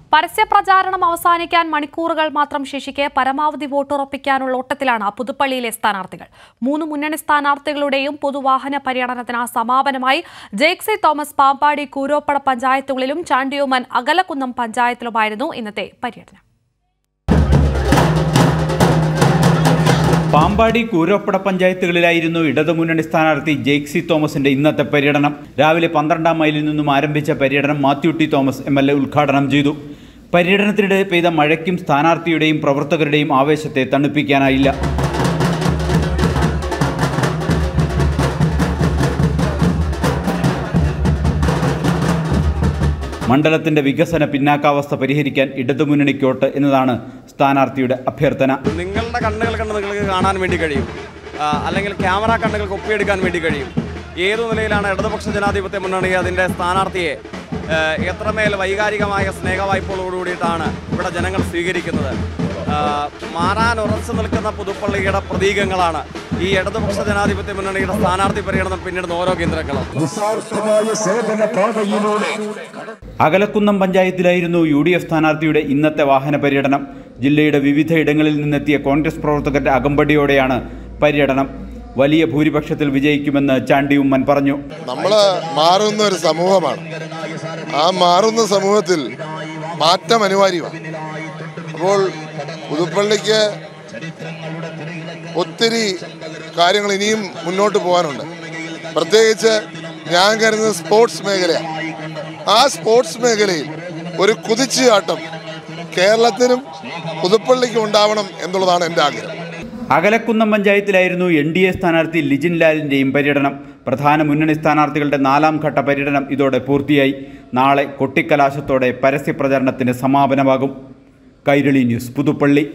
പരസ്യപ്രചാരണം അവസാനിക്കാൻ മണിക്കൂറുകൾ മാത്രം ശേഷിക്കെ പരമാവധി വോട്ടുറപ്പിക്കാനുള്ള ഓട്ടത്തിലാണ് പുതുപ്പള്ളിയിലെ സ്ഥാനാർത്ഥികൾ മൂന്ന് മുന്നണി സ്ഥാനാർത്ഥികളുടെയും പൊതുവാഹന പര്യടനത്തിന് സമാപനമായി ജെയ്ക്സി തോമസ് പാമ്പാടി കൂരോപ്പട പഞ്ചായത്തുകളിലും ചാണ്ടിയുമൻ അകലക്കുന്നം പഞ്ചായത്തിലുമായിരുന്നു ഇന്നത്തെ പര്യടനം പാമ്പാടി കൂരോപ്പട പഞ്ചായത്തുകളിലായിരുന്നു ഇടതുമുന്നണി സ്ഥാനാർത്ഥി ജെയ്ക്സി തോമസിന്റെ ഇന്നത്തെ പര്യടനം രാവിലെ പന്ത്രണ്ടാം മൈലിൽ നിന്നും ആരംഭിച്ച പര്യടനം Mathew T Thomas M L A ഉദ്ഘാടനം ചെയ്തു പര്യടനത്തിനിടെ പെയ്ത മഴയ്ക്കും സ്ഥാനാർത്ഥിയുടെയും പ്രവർത്തകരുടെയും ആവേശത്തെ തണുപ്പിക്കാനായില്ല മണ്ഡലത്തിന്റെ വികസന പിന്നാക്കാവസ്ഥ പരിഹരിക്കാൻ ഇടതുമുന്നണിക്കോട്ട് എന്നതാണ് സ്ഥാനാർത്ഥിയുടെ അഭ്യർത്ഥന നിങ്ങളുടെ കണ്ണുകൾ കണ്ട് നിങ്ങൾക്ക് കാണാൻ വേണ്ടി കഴിയും ആ, അല്ലെങ്കിൽ ക്യാമറ കണ്ണുകൾക്ക് ഒപ്പിയെടുക്കാൻ വേണ്ടി കഴിയും ഏതു നിലയിലാണ് ഇടതുപക്ഷ ജനാധിപത്യ മുന്നണി അതിൻ്റെ സ്ഥാനാർത്ഥിയെ ആ, എത്രമേൽ വൈകാരികമായ സ്നേഹവായ്പകളോടുകൂടിയിട്ടാണ് ഇവിടെ ജനങ്ങൾ സ്വീകരിക്കുന്നത് ആ, മാറാൻ ഉറച്ചു നിൽക്കുന്ന പുതുപ്പള്ളിയുടെ പ്രതീകങ്ങളാണ് ഈ ഇടതുപക്ഷ ജനാധിപത്യ മുന്നണിയുടെ സ്ഥാനാർത്ഥി പര്യടനം പിന്നിടുന്ന ഓരോ കേന്ദ്രങ്ങളും നിസ്വാർത്ഥമായ സേവന പാതയിലൂടെ അകലക്കുന്നം പഞ്ചായത്തിലായിരുന്നു യു ഡി എഫ് സ്ഥാനാർത്ഥിയുടെ ഇന്നത്തെ വാഹന പര്യടനം ജില്ലയുടെ വിവിധ ഇടങ്ങളിൽ നിന്നെത്തിയ കോൺഗ്രസ് പ്രവർത്തകരുടെ അകമ്പടിയോടെയാണ് പര്യടനം വലിയ ഭൂരിപക്ഷത്തിൽ വിജയിക്കുമെന്ന് ചാണ്ടി ഉമ്മൻ പറഞ്ഞു നമ്മൾ മാറുന്ന ഒരു സമൂഹമാണ് ആ മാറുന്ന സമൂഹത്തിൽ മാറ്റം അനിവാര്യമാണ് അപ്പോൾ പുതുപ്പള്ളിക്ക് ഒത്തിരി കാര്യങ്ങൾ ഇനിയും മുന്നോട്ട് പോകാനുണ്ട് പ്രത്യേകിച്ച് ഞാൻ കരുതുന്നത് സ്പോർട്സ് മേഖലയാണ് ആ സ്പോർട്സ് മേഖലയിൽ ഒരു കുതിച്ചുചാട്ടം കേരളത്തിനും പുതുപ്പള്ളിക്കും ഉണ്ടാവണം എന്നുള്ളതാണ് എൻ്റെ ആഗ്രഹം അകലക്കുന്നം പഞ്ചായത്തിലായിരുന്നു എൻ ഡി എ സ്ഥാനാർത്ഥി ലിജിൻ ലാലിൻ്റെയും പര്യടനം പ്രധാന മുന്നണി സ്ഥാനാർത്ഥികളുടെ നാലാം ഘട്ട പര്യടനം ഇതോടെ പൂർത്തിയായി നാളെ കൊട്ടിക്കലാശത്തോടെ പരസ്യപ്രചരണത്തിന് സമാപനമാകും കൈരളി ന്യൂസ് പുതുപ്പള്ളി